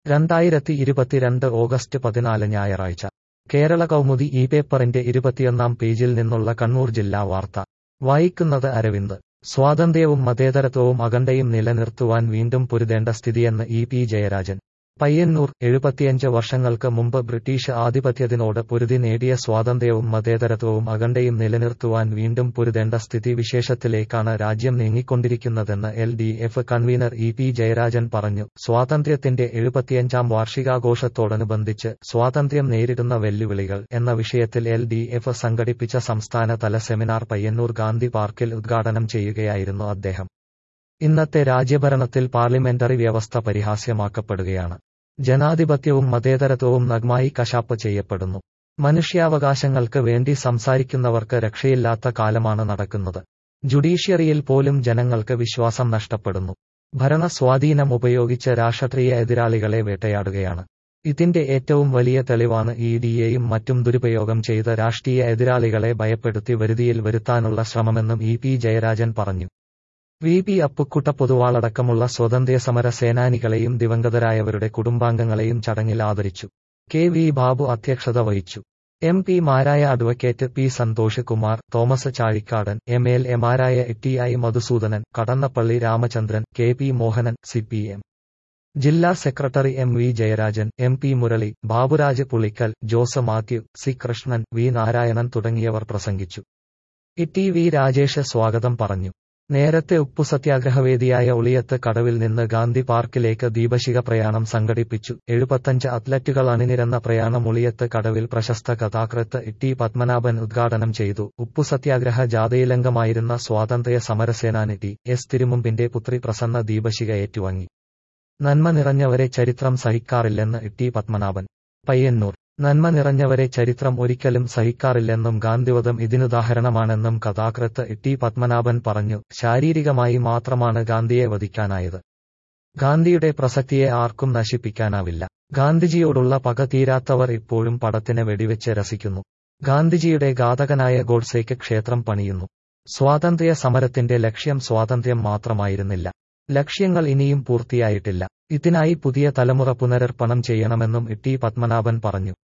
രണ്ടായിരത്തി ഇരുപത്തിരണ്ട് ഓഗസ്റ്റ് പതിനാല് ഞായറാഴ്ച കേരള കൗമുദി ഈ പേപ്പറിന്റെ ഇരുപത്തിയൊന്നാം പേജിൽ നിന്നുള്ള കണ്ണൂർ ജില്ലാ വാർത്ത വായിക്കുന്നത് അരവിന്ദ് സ്വാതന്ത്ര്യവും മതേതരത്വവും അഖണ്ഡയും നിലനിർത്തുവാൻ വീണ്ടും പൊരുതേണ്ട സ്ഥിതിയെന്ന് ഇ പി ജയരാജൻ പയ്യന്നൂർ എഴുപത്തിയഞ്ച് വർഷങ്ങൾക്ക് മുമ്പ് ബ്രിട്ടീഷ് ആധിപത്യത്തിനോട് പൊരുതി നേടിയ സ്വാതന്ത്ര്യവും മതേതരത്വവും അഖണ്ഡയും നിലനിർത്തുവാൻ വീണ്ടും പൊരുതേണ്ട സ്ഥിതി വിശേഷത്തിലേക്കാണ് രാജ്യം നീങ്ങിക്കൊണ്ടിരിക്കുന്നതെന്ന് L D F convener E P Jayarajan പറഞ്ഞു സ്വാതന്ത്ര്യത്തിന്റെ എഴുപത്തിയഞ്ചാം വാർഷികാഘോഷത്തോടനുബന്ധിച്ച് സ്വാതന്ത്ര്യം നേരിടുന്ന വെല്ലുവിളികൾ എന്ന വിഷയത്തിൽ എൽ ഡി എഫ് സംഘടിപ്പിച്ച സംസ്ഥാനതല സെമിനാർ പയ്യന്നൂർ ഗാന്ധി പാർക്കിൽ ഉദ്ഘാടനം ചെയ്യുകയായിരുന്നു അദ്ദേഹം ഇന്നത്തെ രാജ്യഭരണത്തിൽ പാർലമെന്ററി വ്യവസ്ഥ പരിഹാസ്യമാക്കപ്പെടുകയാണ് ജനാധിപത്യവും മതേതരത്വവും നഗ്മായി കശാപ്പ് ചെയ്യപ്പെടുന്നു മനുഷ്യാവകാശങ്ങൾക്ക് വേണ്ടി സംസാരിക്കുന്നവർക്ക് രക്ഷയില്ലാത്ത കാലമാണ് നടക്കുന്നത് ജുഡീഷ്യറിയിൽ പോലും ജനങ്ങൾക്ക് വിശ്വാസം നഷ്ടപ്പെടുന്നു ഭരണ സ്വാധീനം ഉപയോഗിച്ച് രാഷ്ട്രീയ എതിരാളികളെ വേട്ടയാടുകയാണ് ഇതിന്റെ ഏറ്റവും വലിയ തെളിവാണ് ഇ ഡിയെയും മറ്റും ദുരുപയോഗം ചെയ്ത് രാഷ്ട്രീയ എതിരാളികളെ ഭയപ്പെടുത്തി വരുതിയിൽ വരുത്താനുള്ള ശ്രമമെന്നും ഇ പി ജയരാജൻ പറഞ്ഞു വി പി അപ്പുക്കുട്ട പൊതുവാളടക്കമുള്ള സ്വാതന്ത്ര്യ സമര സേനാനികളെയും ദിവംഗതരായവരുടെ കുടുംബാംഗങ്ങളെയും ചടങ്ങിൽ ആദരിച്ചു കെ വി ബാബു അധ്യക്ഷത വഹിച്ചു എം പിമാരായ advocate P Santhosh Kumar Thomas Chazhikadan M L എമാരായ T I Madhusoodanan Kadannappally Ramachandran K P Mohanan C P M ജില്ലാ secretary M V Jayarajan M P Murali Baburaj Pulikkal Jose Mathew C Krishnan V Narayanan തുടങ്ങിയവർ പ്രസംഗിച്ചു ഇ ടി വി രാജേഷ് സ്വാഗതം പറഞ്ഞു നേരത്തെ ഉപ്പു സത്യാഗ്രഹവേദിയായ ഉളിയത്ത് കടവിൽ നിന്ന് ഗാന്ധി പാർക്കിലേക്ക് ദീപശിഖ പ്രയാണം സംഘടിപ്പിച്ചു എഴുപത്തഞ്ച് അത്ലറ്റുകൾ അണിനിരന്ന പ്രയാണം ഉളിയത്ത് കടവിൽ പ്രശസ്ത കഥാകൃത്ത് ടി പത്മനാഭൻ ഉദ്ഘാടനം ചെയ്തു ഉപ്പു സത്യാഗ്രഹ ജാഥയിലംഗമായിരുന്ന സ്വാതന്ത്ര്യ സമരസേനാനി ടി എസ് തിരുമുമ്പിന്റെ പുത്രി പ്രസന്ന ദീപശിഖ ഏറ്റുവാങ്ങി നന്മ നിറഞ്ഞവരെ ചരിത്രം സഹിക്കാറില്ലെന്ന് ടി പത്മനാഭൻ പയ്യന്നൂർ നന്മ നിറഞ്ഞവരെ ചരിത്രം ഒരിക്കലും സഹിക്കാറില്ലെന്നും ഗാന്ധിവധം ഇതിനുദാഹരണമാണെന്നും കഥാകൃത്ത് ടി പത്മനാഭൻ പറഞ്ഞു ശാരീരികമായി മാത്രമാണ് ഗാന്ധിയെ വധിക്കാനായത് ഗാന്ധിയുടെ പ്രസക്തിയെ ആർക്കും നശിപ്പിക്കാനാവില്ല ഗാന്ധിജിയോടുള്ള പക തീരാത്തവർ ഇപ്പോഴും പടത്തിന് വെടിവെച്ച് രസിക്കുന്നു ഗാന്ധിജിയുടെ ഘാതകനായ ഗോഡ്സേക്ക് ക്ഷേത്രം പണിയുന്നു സ്വാതന്ത്ര്യ സമരത്തിന്റെ ലക്ഷ്യം സ്വാതന്ത്ര്യം മാത്രമായിരുന്നില്ല ലക്ഷ്യങ്ങൾ ഇനിയും പൂർത്തിയായിട്ടില്ല ഇതിനായി പുതിയ തലമുറ പുനരർപ്പണം ചെയ്യണമെന്നും ടി പത്മനാഭൻ പറഞ്ഞു